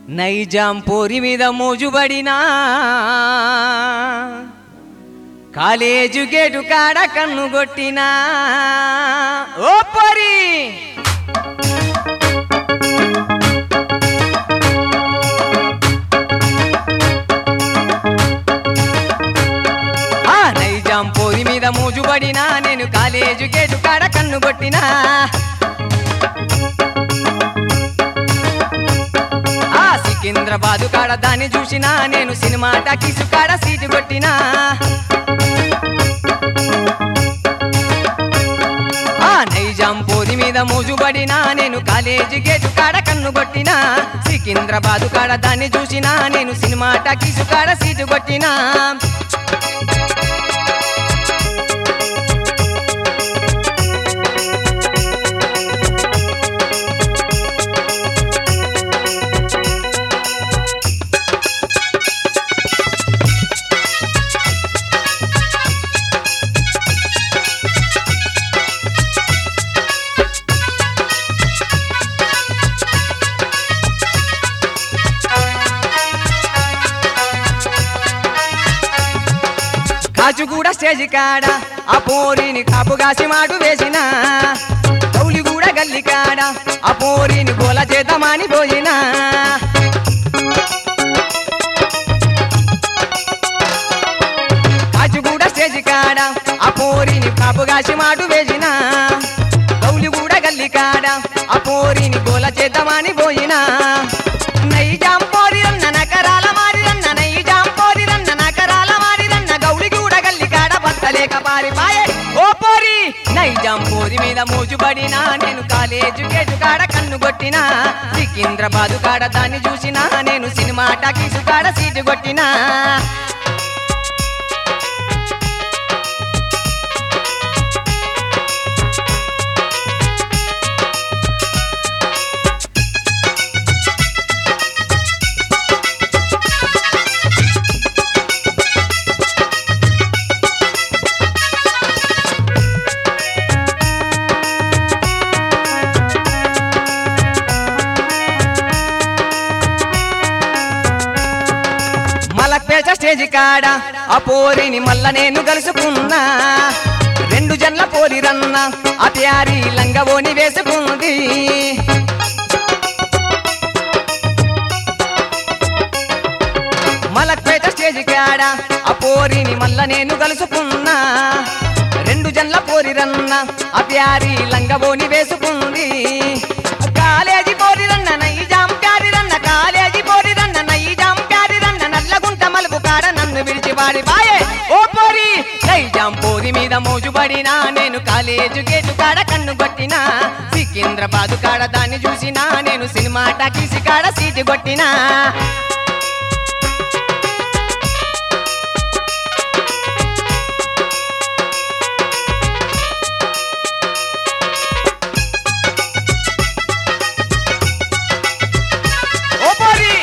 నైజాం పోరి మీద మోజుబడినా college gate కాడ కన్ను కొట్టినా ఓ పొరి ఆ నైజాం పోరి మీద మోజుబడినా నేను కాలేజు గేటు కాడ కన్ను కొట్టినా ఆ సికింద్రాబాదు కాడ దాన్ని చూసినా నేను సినిమా టాకీసు కాడ సీటు కొట్టినా ఆ నైజాం పోది మీద మోజుబడినా నేను కాలేజీ గేటు కాడ కన్ను కొట్టినా సికింద్రాబాదు కాడ దాన్ని చూసినా నేను సినిమా టాకీసు కాడ సీటు కొట్టినా కాచుగూడ స్టేజ్ కాడ ఆ పోరిని కాపుగాసి మాటు వేసిన గౌలిగూడ గల్లి కాడ ఆ పోరిని గోల చేద్దామని పోయినా కాచుగూడ స్టేజ్ కాడ ఆ పోరిని కాపుగాసి మాటు వేసిన గౌలిగూడ గల్లి కాడ ఆ పోరిని గోల చేద్దామని పోయినా నైజాం పోరిరన్న నకరాల మారిరన్న నైజాం పోరిరన్న నకరాల మారిరన్న గౌలిగూడ గల్లి కాడ బత్తలేక పారిపాయే ఓ పోరి నైజాం పోరి మీద మోజుబడినా నేను కాలేజు గేటు కాడ కన్ను కొట్టినా సికింద్రాబాదు కాడ దాన్ని చూసినా నేను సినిమా టాకీసు కాడ సీటు కొట్టినా మలక్పేట స్టేజ్ కాడ ఆ పోరిని మల్ల నేను కలుసుకున్నా రెండు జన్ల పోరి రన్న ఆ ప్యారి లంగవోని వేసుకుంది మలక్పేట స్టేజ్ కాడ ఆ పోరిని మల్ల నేను కలుసుకున్నా రెండు జన్ల పోరి రన్న ఆ ప్యారి లంగవోని వేసుకుంది కాలేజీ పోరి రన్న నైజాం ప్యారి రన్న కాలేజీ పోరి రన్న నైజాం ప్యారి రన్న నల్లగుంట మలుపు కాడ నన్ను విడిచి వాడి బాయే ఓ పోరి నైజాం పోరి మీద మోజుబడినా నేను కాలేజు గేటు కాడ కన్ను కొట్టినా సికింద్రాబాదు కాడ దాన్ని చూసినా నేను సినిమా టాకీసి కాడ సీటు కొట్టినా ఓ పోరి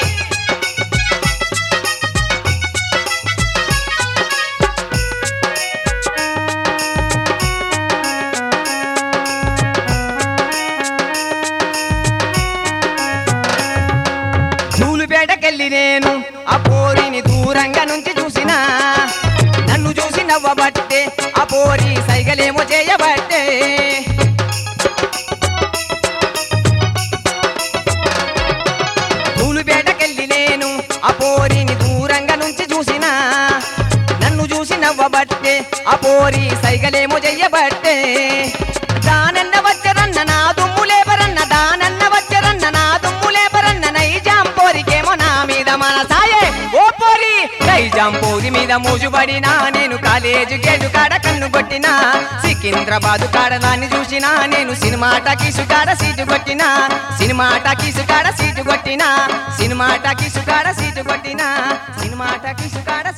నూలుపేటకెళ్ళి నేను ఆ పోరిని దూరంగా నుంచి చూసినా నన్ను చూసి నవ్వబట్టే ఆ పోరి సైగలేమో చేయబట్టే నూలుపేటకెళ్ళి నేను ఆ పోరిని దూరంగా నుంచి చూసినా నన్ను చూసి నవ్వబట్టే ఆ పోరి సైగలేమో చెయ్యబట్టే దానన్న వచ్చరన్న నా దుమ్ము లేబరన్న దానన్న వచ్చరన్న నా దుమ్ము లేబరన్న నైజాం పోరికేమో నా మీద మనసాయే ఓ పోరి నైజాం పోరి మీద మోజుబడినా నేను కాలేజు గేటు కాడ కన్ను కొట్టినా సికింద్రాబాదు కాడ దాన్ని చూసినా నేను సినిమా టాకీసు కాడ సీటు కొట్టినా సినిమా టాకీసు కాడ సీటు కొట్టినా సినిమా టాకీసు కాడ సీటు కొట్టినా సినిమా టాకీసు కాడ